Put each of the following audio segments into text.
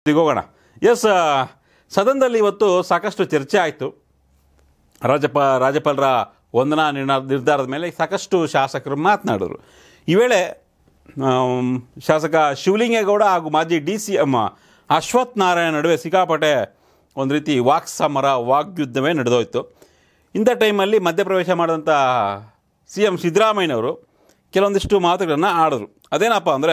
ಹೋಗೋಣ ಎಸ್ ಸದನದಲ್ಲಿ ಇವತ್ತು ಸಾಕಷ್ಟು ಚರ್ಚೆ ಆಯಿತು ರಾಜ್ಯಪ ರಾಜ್ಯಪಾಲರ ವಂದನಾ ನಿರ್ಣ ನಿರ್ಧಾರದ ಮೇಲೆ ಸಾಕಷ್ಟು ಶಾಸಕರು ಮಾತನಾಡಿದ್ರು ಈ ವೇಳೆ ಆಮ್, ಶಾಸಕ ಶಿವಲಿಂಗೇಗೌಡ ಹಾಗೂ ಮಾಜಿ D C M Ashwath Narayana ನಡುವೆ ಸಿಕ್ಕಾಪಟ್ಟೆ ಒಂದು ರೀತಿ ವಾಕ್ ಸಮರ ವಾಗ್ಯುದ್ಧವೇ ನಡೆದೋಯ್ತು ಇಂಥ ಟೈಮಲ್ಲಿ ಮಧ್ಯಪ್ರವೇಶ ಮಾಡಿದಂಥ ಸಿ ಎಂ ಸಿದ್ದರಾಮಯ್ಯನವರು ಕೆಲವೊಂದಿಷ್ಟು ಮಾತುಗಳನ್ನು ಆಡಿದ್ರು ಅದೇನಪ್ಪ ಅಂದರೆ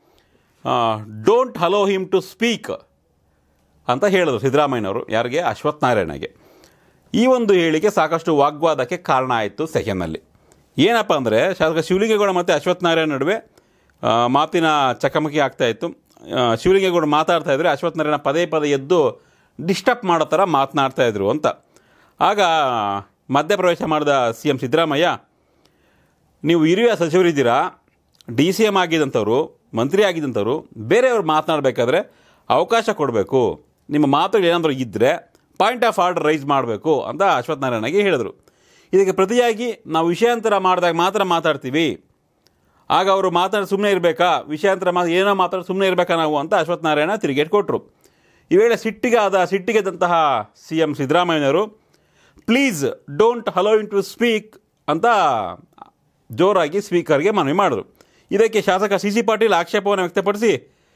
don't allow him to speak ಅಂತ ಹೇಳಿದ್ರು ಸಿದ್ದರಾಮಯ್ಯನವರು ಯಾರಿಗೆ ಅಶ್ವಥ್ ನಾರಾಯಣಗೆ ಈ ಒಂದು ಹೇಳಿಕೆ ಸಾಕಷ್ಟು ವಾಗ್ವಾದಕ್ಕೆ ಕಾರಣ ಆಯಿತು ಸೆಕೆಂಡ್ನಲ್ಲಿ ಏನಪ್ಪ ಅಂದರೆ ಶಾಸಕ ಶಿವಲಿಂಗೇಗೌಡ ಮತ್ತು ಅಶ್ವಥ್ ನಾರಾಯಣ ನಡುವೆ ಆ, ಮಾತಿನ ಚಕಮಕಿ ಆಗ್ತಾ ಇತ್ತು ಆ, ಶಿವಲಿಂಗೇಗೌಡ ಮಾತಾಡ್ತಾ ಇದ್ರೆ ಅಶ್ವಥ್ ನಾರಾಯಣ ಪದೇ ಪದೇ ಎದ್ದು ಡಿಸ್ಟರ್ಬ್ ಮಾಡೋ ಥರ ಮಾತನಾಡ್ತಾ ಇದ್ರು ಅಂತ ಆಗ ಮಧ್ಯಪ್ರವೇಶ ಮಾಡಿದ ಸಿ ಎಂ ಸಿದ್ದರಾಮಯ್ಯ ನೀವು ಹಿರಿಯ ಸಚಿವರಿದ್ದೀರಾ ಡಿ ಸಿ ಎಮ್ ಆಗಿದ್ದಂಥವ್ರು ಮಂತ್ರಿ ಆಗಿದ್ದಂಥವ್ರು ಬೇರೆಯವ್ರು ಮಾತನಾಡಬೇಕಾದ್ರೆ ಅವಕಾಶ ಕೊಡಬೇಕು ನಿಮ್ಮ ಮಾತುಗಳು ಏನಾದರೂ ಇದ್ದರೆ ಪಾಯಿಂಟ್ ಆಫ್ ಆರ್ಡರ್ ರೈಸ್ ಮಾಡಬೇಕು ಅಂತ ಅಶ್ವಥ್ ನಾರಾಯಣಗೆ ಹೇಳಿದರು ಇದಕ್ಕೆ ಪ್ರತಿಯಾಗಿ ನಾವು ವಿಷಯಾಂತರ ಮಾಡಿದಾಗ ಮಾತ್ರ ಮಾತಾಡ್ತೀವಿ ಆಗ ಅವರು ಮಾತಾಡಿ ಸುಮ್ಮನೆ ಇರಬೇಕಾ ವಿಷಯಾಂತರ ಮಾತು ಏನೋ ಮಾತಾಡಿ ಸುಮ್ಮನೆ ಇರಬೇಕಾ ನಾವು ಅಂತ ಅಶ್ವಥ್ ನಾರಾಯಣ ತಿರುಗೇಟ್ ಕೊಟ್ಟರು ಈ ವೇಳೆ ಸಿಟ್ಟಿಗೆ ಆದ ಸಿಟ್ಟಿಗೆದಂತಹ ಸಿ ಎಂ ಸಿದ್ದರಾಮಯ್ಯನವರು please don't allow him to speak ಅಂತ ಜೋರಾಗಿ ಸ್ಪೀಕರ್ಗೆ ಮನವಿ ಮಾಡಿದ್ರು ಇದಕ್ಕೆ ಶಾಸಕ ಸಿ ಸಿ ಪಾಟೀಲ್ ಆಕ್ಷೇಪವನ್ನು ವ್ಯಕ್ತಪಡಿಸಿ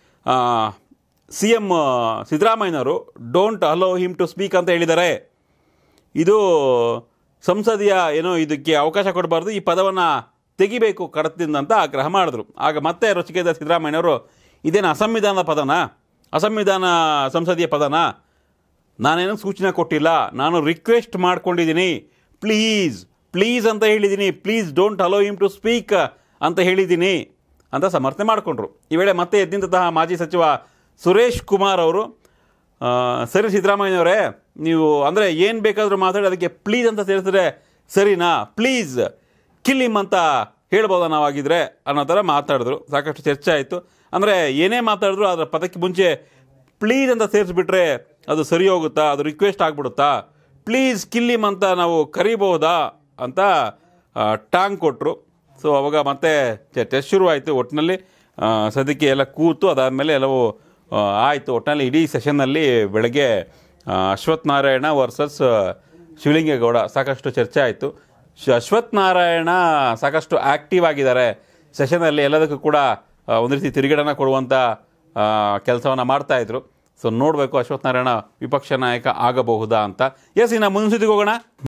ಸಿ ಎಂ ಸಿದ್ದರಾಮಯ್ಯನವರು don't allow him to speak ಅಂತ ಹೇಳಿದ್ದಾರೆ ಇದು ಸಂಸದೀಯ ಏನೋ ಇದಕ್ಕೆ ಅವಕಾಶ ಕೊಡಬಾರ್ದು ಈ ಪದವನ್ನು ತೆಗಿಬೇಕು ಕಡತದಿಂದ ಅಂತ ಆಗ್ರಹ ಮಾಡಿದ್ರು ಆಗ ಮತ್ತೆ ರುಚಿಕೆದ ಸಿದ್ದರಾಮಯ್ಯನವರು ಇದೇನು ಅಸಂವಿಧಾನದ ಪದನ ಅಸಂವಿಧಾನ ಸಂಸದೀಯ ಪದನ ನಾನೇನು ಸೂಚನೆ ಕೊಟ್ಟಿಲ್ಲ ನಾನು ರಿಕ್ವೆಸ್ಟ್ ಮಾಡ್ಕೊಂಡಿದ್ದೀನಿ ಪ್ಲೀಸ್ ಪ್ಲೀಸ್ ಅಂತ ಹೇಳಿದ್ದೀನಿ please don't allow him to speak ಅಂತ ಹೇಳಿದ್ದೀನಿ ಅಂತ ಸಮರ್ಥನೆ ಮಾಡಿಕೊಂಡ್ರು ಈ ವೇಳೆ ಮತ್ತೆ ಎದ್ದಿಂತಹ ಮಾಜಿ ಸಚಿವ ಸುರೇಶ್ ಕುಮಾರ್ ಅವರು ಆ, ಸರಿ ಸಿದ್ದರಾಮಯ್ಯನವರೇ ನೀವು ಅಂದರೆ ಏನು ಬೇಕಾದರೂ ಮಾತಾಡಿ ಅದಕ್ಕೆ ಪ್ಲೀಸ್ ಅಂತ ಸೇರಿಸಿದ್ರೆ ಸರಿನಾ ಪ್ಲೀಸ್ ಕಿಲ್ಲಿಮ್ ಅಂತ ಹೇಳ್ಬೋದಾ ನಾವಾಗಿದ್ರೆ ಅನ್ನೋ ಥರ ಮಾತಾಡಿದ್ರು ಸಾಕಷ್ಟು ಚರ್ಚೆ ಆಯಿತು ಅಂದರೆ ಏನೇ ಮಾತಾಡಿದ್ರು ಅದರ ಪದಕ್ಕೆ ಮುಂಚೆ ಪ್ಲೀಸ್ ಅಂತ ಸೇರಿಸ್ಬಿಟ್ರೆ ಅದು ಸರಿ ಹೋಗುತ್ತಾ ಅದು ರಿಕ್ವೆಸ್ಟ್ ಆಗಿಬಿಡುತ್ತಾ ಪ್ಲೀಸ್ ಕಿಲ್ಲಿಮ್ ಅಂತ ನಾವು ಕರಿಬಹುದಾ ಅಂತ ಆ, ಟಾಂಗ್ ಕೊಟ್ಟರು ಸೊ ಅವಾಗ ಮತ್ತೆ ಟೆಸ್ಟ್ ಶುರುವಾಯಿತು ಒಟ್ಟಿನಲ್ಲಿ ಆ, ಸದ್ಯಕ್ಕೆ ಎಲ್ಲ ಕೂತು ಅದಾದಮೇಲೆ ಎಲ್ಲವೂ ಆ, ಆಯಿತು ಒಟ್ಟಿನಲ್ಲಿ ಇಡೀ ಸೆಷನ್ನಲ್ಲಿ ಬೆಳಗ್ಗೆ ಆ, ಅಶ್ವಥ್ ನಾರಾಯಣ ವರ್ಸಸ್ ಶಿವಲಿಂಗೇಗೌಡ ಸಾಕಷ್ಟು ಚರ್ಚೆ ಆಯಿತು ಶ್- ಅಶ್ವಥ್ ನಾರಾಯಣ ಸಾಕಷ್ಟು ಆ್ಯಕ್ಟಿವ್ ಆಗಿದ್ದಾರೆ ಸೆಷನಲ್ಲಿ ಎಲ್ಲದಕ್ಕೂ ಕೂಡ ಆ, ಒಂದು ರೀತಿ ತಿರುಗೇಡನ ಕೊಡುವಂಥ ಕೆಲಸವನ್ನು ಮಾಡ್ತಾಯಿದ್ರು ಸೊ ನೋಡಬೇಕು ಅಶ್ವಥ್ ನಾರಾಯಣ ವಿಪಕ್ಷ ನಾಯಕ ಆಗಬಹುದಾ ಅಂತ ಎಸ್ ಇನ್ನು ಮುನ್ಸುದ್ದಿಗೆ ಹೋಗೋಣ